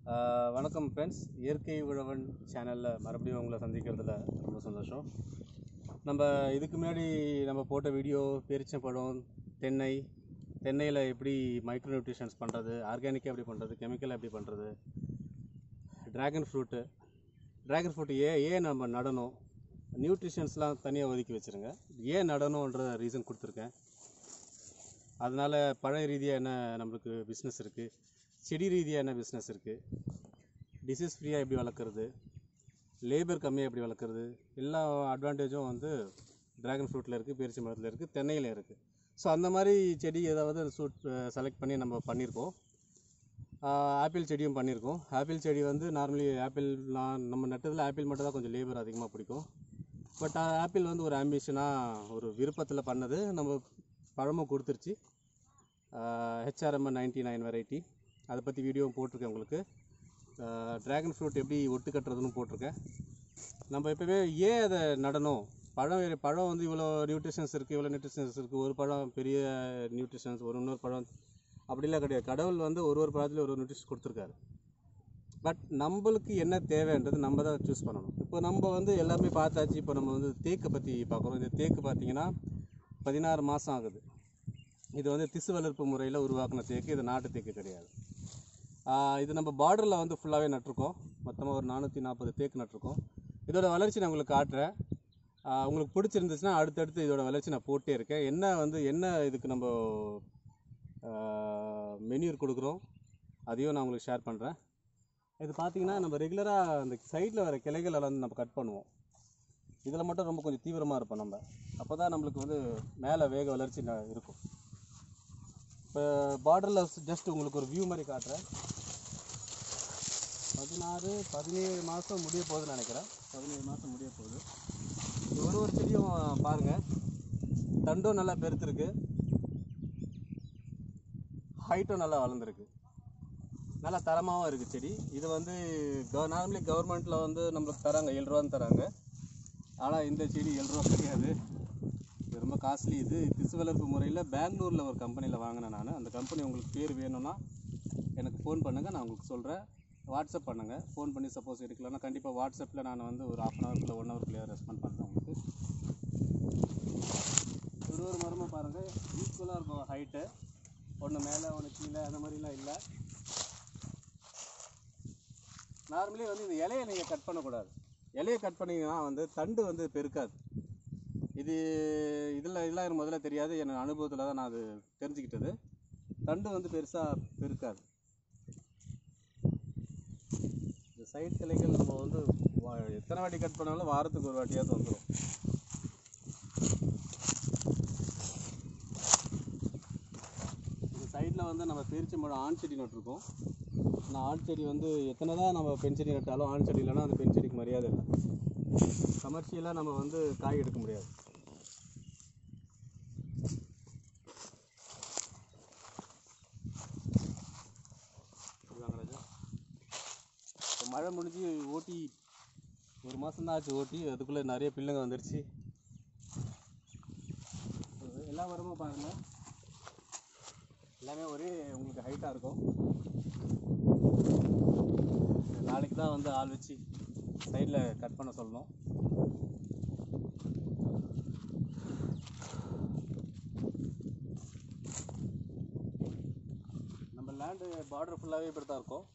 ஆஹ் வணக்கம் ஃப்ரெண்ட்ஸ் இயற்கை உழவன் சேனலில் மறுபடியும் உங்களை சந்திக்கிறதுல ரொம்ப சந்தோஷம் நம்ம இதுக்கு முன்னாடி நம்ம போட்ட வீடியோ பேரிச்சம்பழம் தென்னை தென்னையில் எப்படி மைக்ரோ நியூட்ரிஷன்ஸ் பண்ணுறது ஆர்கானிக்காக எப்படி பண்ணுறது கெமிக்கலாக எப்படி பண்ணுறது ட்ராகன் ஃப்ரூட்டு ட்ராகன் ஃப்ரூட் ஏன் ஏன் நம்ம நடணும் நியூட்ரிஷன்ஸ்லாம் தனியாக ஒதுக்கி வச்சுருங்க ஏன் நடணுன்ற ரீசன் கொடுத்துருக்கேன் அதனால் பழ ரீதியாக என்ன நம்மளுக்கு பிஸ்னஸ் இருக்குது செடி ரீதியாக என்ன பிஸ்னஸ் இருக்குது டிசீஸ் ஃப்ரீயாக எப்படி வளர்க்குறது லேபர் கம்மியாக எப்படி வளர்க்குறது எல்லா அட்வான்டேஜும் வந்து ட்ராகன் ஃப்ரூட்டில் இருக்குது பேரிச்சி மரத்தில் இருக்குது தென்னையில் இருக்குது ஸோ அந்த மாதிரி செடி ஏதாவது சூட் செலக்ட் பண்ணி நம்ம பண்ணியிருக்கோம் ஆப்பிள் செடியும் பண்ணியிருக்கோம் ஆப்பிள் செடி வந்து நார்மலி ஆப்பிள் நான் நம்ம நட்டதில் ஆப்பிள் மட்டும் தான் கொஞ்சம் லேபர் அதிகமாக பிடிக்கும் பட் ஆப்பிள் வந்து ஒரு ஆம்பிஷனாக ஒரு விருப்பத்தில் பண்ணது நம்ம பழமும் கொடுத்துருச்சு ஹெச்ஆர்எம் நைன்டி நைன் வெரைட்டி அதை பற்றி வீடியோவும் போட்டிருக்கேன் உங்களுக்கு ட்ராகன் ஃப்ரூட் எப்படி ஒட்டு கட்டுறதுன்னு போட்டிருக்கேன் நம்ம எப்போவே ஏன் அதை நடணும் பழம் வேறு பழம் வந்து இவ்வளோ நியூட்ரிஷன்ஸ் இருக்குது இவ்வளோ நியூட்ரிஷன்ஸ் இருக்குது ஒரு பழம் பெரிய நியூட்ரிஷன்ஸ் ஒரு இன்னொரு பழம் அப்படிலாம் கிடையாது கடவுள் வந்து ஒரு ஒரு பழத்துலேயும் ஒரு ஒரு நியூட்ரிஷன் கொடுத்துருக்காரு பட் நம்மளுக்கு என்ன தேவைன்றது நம்ம தான் சூஸ் பண்ணணும் இப்போ நம்ம வந்து எல்லாமே பார்த்தாச்சு இப்போ நம்ம வந்து தேக்கை பற்றி பார்க்குறோம் இந்த தேக்கு பார்த்தீங்கன்னா பதினாறு மாதம் ஆகுது இது வந்து திசு வளர்ப்பு முறையில் உருவாக்கின தேக்கு இது நாட்டு தேக்கு கிடையாது ஆஹ் இது நம்ம பார்டரில் வந்து ஃபுல்லாகவே நட்டிருக்கோம் மொத்தமாக ஒரு நானூற்றி நாற்பது தேக்கு நட்டிருக்கோம் இதோட வளர்ச்சி நான் உங்களுக்கு காட்டுறேன் ஆஹ் உங்களுக்கு பிடிச்சிருந்துச்சுன்னா அடுத்தடுத்து இதோட வளர்ச்சி நான் போட்டே இருக்கேன் என்ன வந்து என்ன இதுக்கு நம்ம மெனியூர் கொடுக்குறோம் அதையும் நான் உங்களுக்கு ஷேர் பண்ணுறேன் இது பார்த்தீங்கன்னா நம்ம ரெகுலராக அந்த சைடில் வர கிளைகளை வந்து நம்ம கட் பண்ணுவோம் இதில் மட்டும் ரொம்ப கொஞ்சம் தீவிரமாக இருப்போம் நம்ம அப்போ தான் நம்மளுக்கு வந்து மேலே வேக வளர்ச்சி ந- இருக்கும் இப்போ பார்டரில் ஜஸ்ட் உங்களுக்கு ஒரு வியூ மாதிரி காட்டுறேன் பதினாறு பதினேழு மாதம் முடிய போகுதுன்னு நினைக்கிறேன் பதினேழு மாதம் முடிய போகுது இது ஒரு ஒரு செடியும் பாருங்கள் தண்டும் நல்லா பெருத்திருக்கு ஹைட்டும் நல்லா வளர்ந்துருக்கு நல்லா தரமாகவும் இருக்குது செடி இது வந்து கவ நார்மலி கவர்மெண்ட்டில் வந்து நம்மளுக்கு தராங்க ஏழு ரூபான்னு தராங்க ஆனால் இந்த செடி ஏழு ரூபா கிடையாது இது ரொம்ப காஸ்ட்லி இது திசு வளர்ப்பு முறையில் பெங்களூரில் ஒரு கம்பெனியில் வாங்கினேன் நான் அந்த கம்பெனி உங்களுக்கு பேர் வேணும்னா எனக்கு ஃபோன் பண்ணுங்கள் நான் உங்களுக்கு சொல்கிறேன் வாட்ஸ்அப் பண்ணுங்கள் ஃபோன் பண்ணி சப்போஸ் எடுக்கலன்னா கண்டிப்பாக வாட்ஸ்அப்பில் நான் வந்து ஒரு ஹாஃப் அன் ஹவர்க்குள்ளே ஒன் ஹவர்க்குள்ளே ரெஸ்பாண்ட் பண்ணுறேன் உங்களுக்கு ஒரு ஒரு மரமும் பாருங்கள் ஈக்குவலாக இருக்கும் ஹைட்டு ஒன்று மேலே ஒன்று கீழே அந்த மாதிரிலாம் இல்லை நார்மலி வந்து இந்த இலையை நீங்கள் கட் பண்ணக்கூடாது இலையை கட் பண்ணீங்கன்னா வந்து தண்டு வந்து பெருக்காது இது இதில் இதெல்லாம் எனக்கு முதல்ல தெரியாது என் அனுபவத்தில் தான் நான் அது தெரிஞ்சுக்கிட்டது தண்டு வந்து பெருசாக பெருக்காது இந்த சைட் கிளைகள் நம்ம வந்து வா- எத்தனை வாட்டி கட் பண்ணாலும் வாரத்துக்கு ஒரு வாட்டியாவது வந்துடும் இந்த சைடில் வந்து நம்ம பேரிச்சம்பழம் ஆண் செடி நட்டிருக்கோம் ஆனால் ஆண் செடி வந்து எத்தனை தான் நம்ம பெண் செடி நட்டாலும் ஆண் செடி இல்லைன்னா அந்த பெண் செடிக்கு மரியாதை இல்லை கமர்ஷியலாக நம்ம வந்து காய் எடுக்க முடியாது இதுதாங்க ராஜா இப்போ மழை முடிஞ்சு ஓட்டி ஒரு மாதம் தான் ஆச்சு ஓட்டி அதுக்குள்ளே நிறைய பில்லுங்க வந்துருச்சு எல்லா மரமும் பாருங்கள் எல்லாமே ஒரே உங்களுக்கு ஹைட்டாக இருக்கும் நாளைக்கு தான் வந்து ஆள் வச்சு சைடில் கட் பண்ண சொல்லணும் நம்ம லேண்டு பார்டர் ஃபுல்லாகவே இப்படி தான் இருக்கும்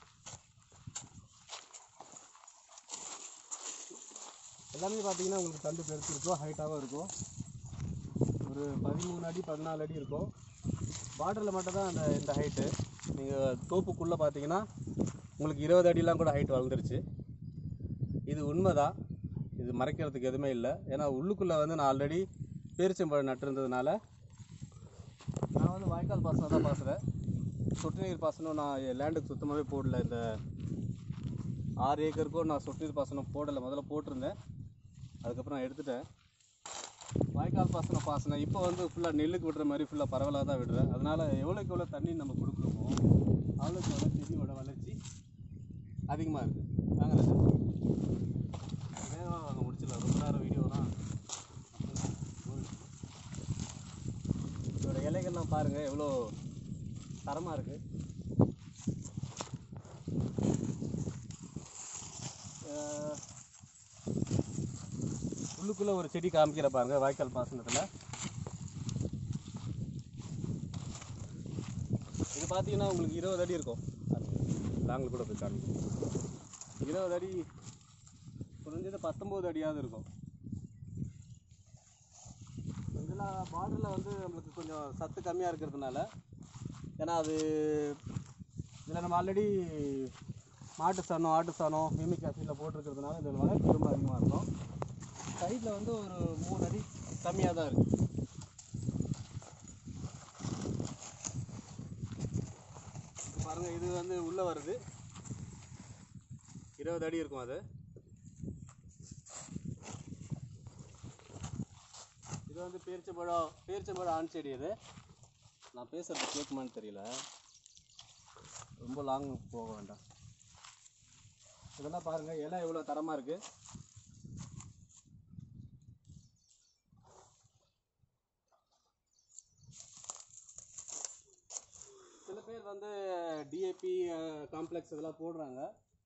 எல்லாமே பார்த்தீங்கன்னா உங்களுக்கு தண்டு பெருசு இருக்கும் ஹைட்டாகவும் இருக்கும் ஒரு பதிமூணு அடி பதினாலு அடி இருக்கும் பார்டரில் மட்டும் தான் அந்த இந்த ஹைட்டு நீங்கள் தோப்புக்குள்ளே பார்த்தீங்கன்னா உங்களுக்கு இருபது அடிலாம் கூட ஹைட் வளர்ந்துருச்சு இது உண்மைதான் இது மறைக்கிறதுக்கு எதுவுமே இல்லை ஏன்னா உள்ளுக்குள்ளே வந்து நான் ஆல்ரெடி பேரிச்சம்பழம் நட்டிருந்ததுனால நான் வந்து வாய்க்கால் பாசனம் தான் பாசுகிறேன் சொட்டு நீர் பாசனம் நான் என் லேண்டுக்கு சுத்தமாகவே போடல இந்த ஆறு ஏக்கருக்கும் நான் சொட்டு நீர் பாசனம் போடலை முதல்ல போட்டிருந்தேன் அதுக்கப்புறம் நான் எடுத்துட்டேன் வாய்க்கால் பாசனம் பாசனம் இப்போ வந்து ஃபுல்லாக நெல்லுக்கு விடுற மாதிரி ஃபுல்லாக பரவலாக தான் விடுறேன் அதனால் எவ்வளோக்கு எவ்வளோ தண்ணி நம்ம கொடுக்குறோமோ அவ்வளோக்கு எவ்வளோ செடியோட வளர்ச்சி அதிகமாக இருக்குது வாங்க ராஜா. வேகமாக வாங்க முடிச்சிடலாம் ரொம்ப நேரம் வீடியோனா இதோட இலைகள்லாம் பாருங்கள் எவ்வளோ தரமாக இருக்குது உள்ளுக்குள்ளே ஒரு செடி காமிக்கிற பாருங்க வாய்க்கால் பாசனத்தில் இது பார்த்தீங்கன்னா உங்களுக்கு இருபது அடி இருக்கும் லாங்கில் கூட போய் காமிக்கும் இருபது அடி குறைஞ்சது பத்தொம்போது அடியாவது இருக்கும் இதில் பார்டரில் வந்து நம்மளுக்கு கொஞ்சம் சத்து கம்மியாக இருக்கிறதுனால ஏன்னா அது இதில் நம்ம ஆல்ரெடி மாட்டு சாணம் ஆட்டு சாணம் ஹியூமிக் ஆசிடில் போட்டிருக்கிறதுனால இதில் வளர்ச்சி ரொம்ப அதிகமாக இருக்கும் சைடில் வந்து ஒரு மூணு அடி கம்மியாக தான் இருக்குது பாருங்க இது வந்து உள்ளே வருது இருபது அடி இருக்கும் அது இது வந்து பேரிச்சம்பழம் பேரிச்சம்பழம் ஆண் செடி இது நான் பேசுறது கேட்குமான்னு தெரியல ரொம்ப லாங் போக வேண்டாம் இதெல்லாம் பாருங்க இலை எவ்வளோ தரமாக இருக்கு சில பேர் வந்து டிஏபி காம்ப்ளெக்ஸ் இதெல்லாம் போடுறாங்க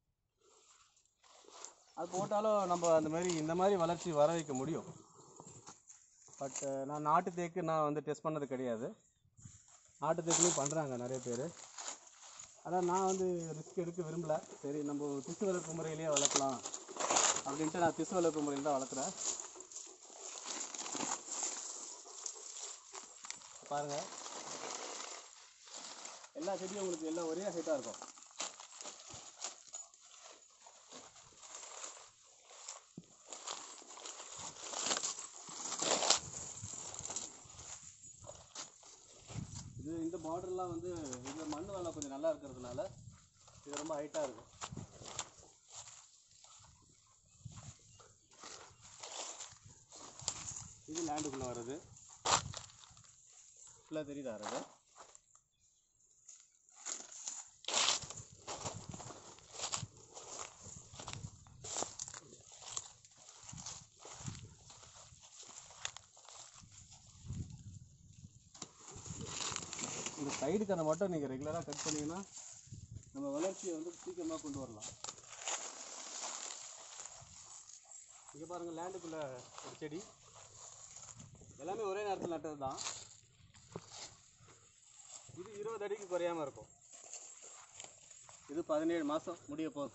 அது போட்டாலும் நம்ம அந்த மாதிரி இந்த மாதிரி வளர்ச்சி வர வைக்க முடியும் பட் நான் நாட்டு தேக்கு நான் வந்து டெஸ்ட் பண்ணது கிடையாது நாட்டு தேக்குலையும் பண்ணுறாங்க நிறைய பேர் அதான் நான் வந்து ரிஸ்க் எடுக்க விரும்பல சரி நம்ம திசு வளர்ப்பு முறையிலேயே வளர்க்கலாம் அப்படின்ட்டு நான் திசு வளர்ப்பு முறையில் தான் வளர்க்குறேன் பாருங்க எல்லா செடியும் உங்களுக்கு எல்லாம் ஒரே ஹைட்டாக இருக்கும் இது இந்த பார்டர்லாம் வந்து இந்த மண் வளம் கொஞ்சம் நல்லா இருக்கிறதுனால இது ரொம்ப ஹைட்டாக இருக்கும் இது லேண்டுக்குள்ளே வருது ஃபுல்லாக தெரியுதா அது இந்த சைடு கரை மட்டும் நீங்கள் ரெகுலராக கட் பண்ணீங்கன்னா நம்ம வளர்ச்சியை வந்து சீக்கிரமாக கொண்டு வரலாம் இங்கே பாருங்கள் லேண்டுக்குள்ளே ஒரு செடி எல்லாமே ஒரே நேரத்தில் நட்டது தான் இது இருபது அடிக்கு குறையாமல் இருக்கும் இது பதினேழு மாதம் முடிய போகுது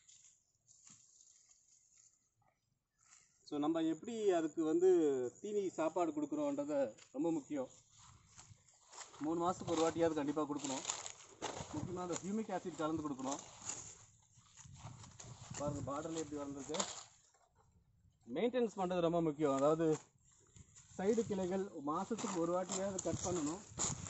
ஸோ நம்ம எப்படி அதுக்கு வந்து தீனி சாப்பாடு கொடுக்குறோன்றது ரொம்ப முக்கியம் மூணு மாதத்துக்கு ஒரு வாட்டியாவது கண்டிப்பாக கொடுக்கணும் முக்கியமாக அந்த ஹியூமிக் ஆசிட் கலந்து கொடுக்கணும் பாருங்க பார்டரில் எப்படி வந்திருக்கு மெயின்டெனன்ஸ் பண்ணுறது ரொம்ப முக்கியம் அதாவது சைடு கிளைகள் மாதத்துக்கு ஒரு வாட்டியாவது கட் பண்ணணும்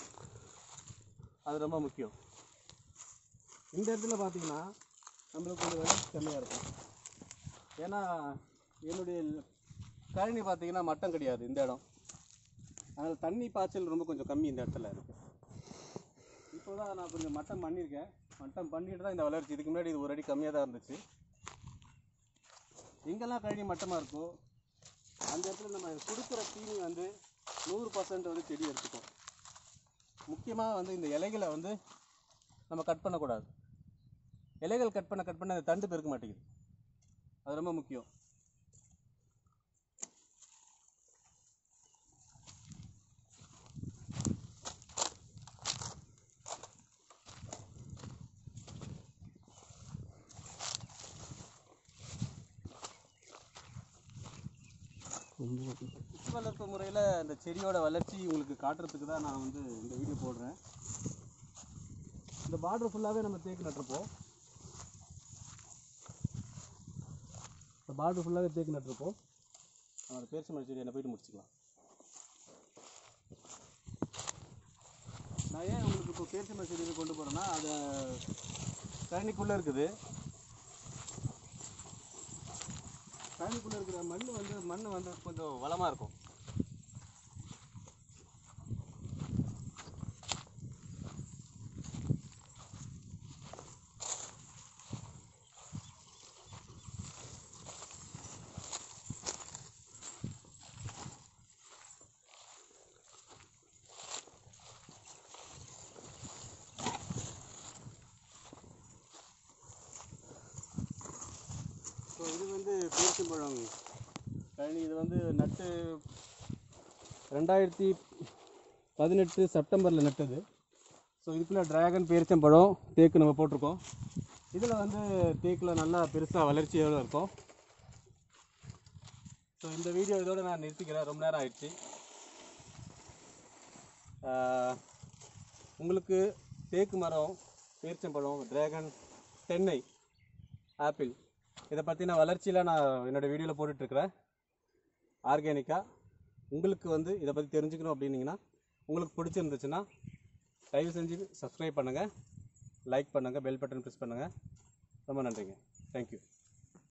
அது ரொம்ப முக்கியம் இந்த இடத்துல பார்த்தீங்கன்னா நம்மளுக்கு கொஞ்சம் வளர்ச்சி கம்மியாக இருக்கும் ஏன்னா என்னுடைய கழனி பார்த்தீங்கன்னா மட்டம் கிடையாது இந்த இடம் அதனால் தண்ணி பாய்ச்சல் ரொம்ப கொஞ்சம் கம்மி இந்த இடத்துல இருக்கு இப்போ தான் நான் கொஞ்சம் மட்டம் பண்ணியிருக்கேன் மட்டம் பண்ணிட்டு தான் இந்த வளர்ச்சி இதுக்கு முன்னாடி இது ஒரு அடி கம்மியாக தான் இருந்துச்சு எங்கெல்லாம் கழனி மட்டமாக இருக்கோ அந்த இடத்துல நம்ம கொடுக்குற தீனி வந்து நூறு பர்சன்ட் வந்து செடி எடுத்துக்கும் முக்கியமாக வந்து இந்த இலைகளை வந்து நம்ம கட் பண்ணக்கூடாது இலைகள் கட் பண்ண கட் பண்ண அந்த தண்டு பெருக்க மாட்டேங்குது அது ரொம்ப முக்கியம் உப்பு வளர்ப்பு முறையில் இந்த செடியோட வளர்ச்சி உங்களுக்கு காட்டுறதுக்கு தான் நான் வந்து இந்த வீடியோ போடுறேன் இந்த பார்டர் ஃபுல்லாகவே நம்ம தேக்கு நட்டிருப்போம் இந்த பார்டர் ஃபுல்லாகவே தேக்கு நட்டிருப்போம் நம்ம அந்த பேரிச்சை மரம் செடி என்ன போயிட்டு முடிச்சுக்கலாம் நான் ஏன் உங்களுக்கு இப்போ பேரிச்சை மரம் செடியை கொண்டு போகிறேன்னா அது கழனிக்குள்ளே இருக்குது கழனிக்குள்ளே இருக்கிற மண் வந்து மண் வந்து கொஞ்சம் வளமாக இருக்கும் ஸோ இது வந்து பேரிச்சம்பழம் கழனி இது வந்து நட்டு ரெண்டாயிரத்தி பதினெட்டு செப்டம்பரில் நட்டது ஸோ இதுக்குள்ளே டிராகன் பேரிச்சம்பழம் தேக்கு நம்ம போட்டிருக்கோம் இதில் வந்து தேக்கில் நல்லா பெருசாக வளர்ச்சியோடு இருக்கும் ஸோ இந்த வீடியோ இதோட நான் நிறுத்திக்கிறேன் ரொம்ப நேரம் ஆயிடுச்சு ஆஹ், உங்களுக்கு தேக்கு மரம் பேரிச்சம்பழம் டிராகன் தென்னை ஆப்பிள் இதை பற்றின வளர்ச்சியில் நான் என்னோடய வீடியோவில் போட்டுட்ருக்கிறேன் ஆர்கானிக்காக உங்களுக்கு வந்து இதை பற்றி தெரிஞ்சுக்கணும் அப்படின்னீங்கன்னா உங்களுக்கு பிடிச்சிருந்துச்சுன்னா தயவு செஞ்சு சப்ஸ்கிரைப் பண்ணுங்கள் லைக் பண்ணுங்கள் பெல் பட்டன் ப்ரெஸ் பண்ணுங்கள் ரொம்ப நன்றிங்க தேங்க்யூ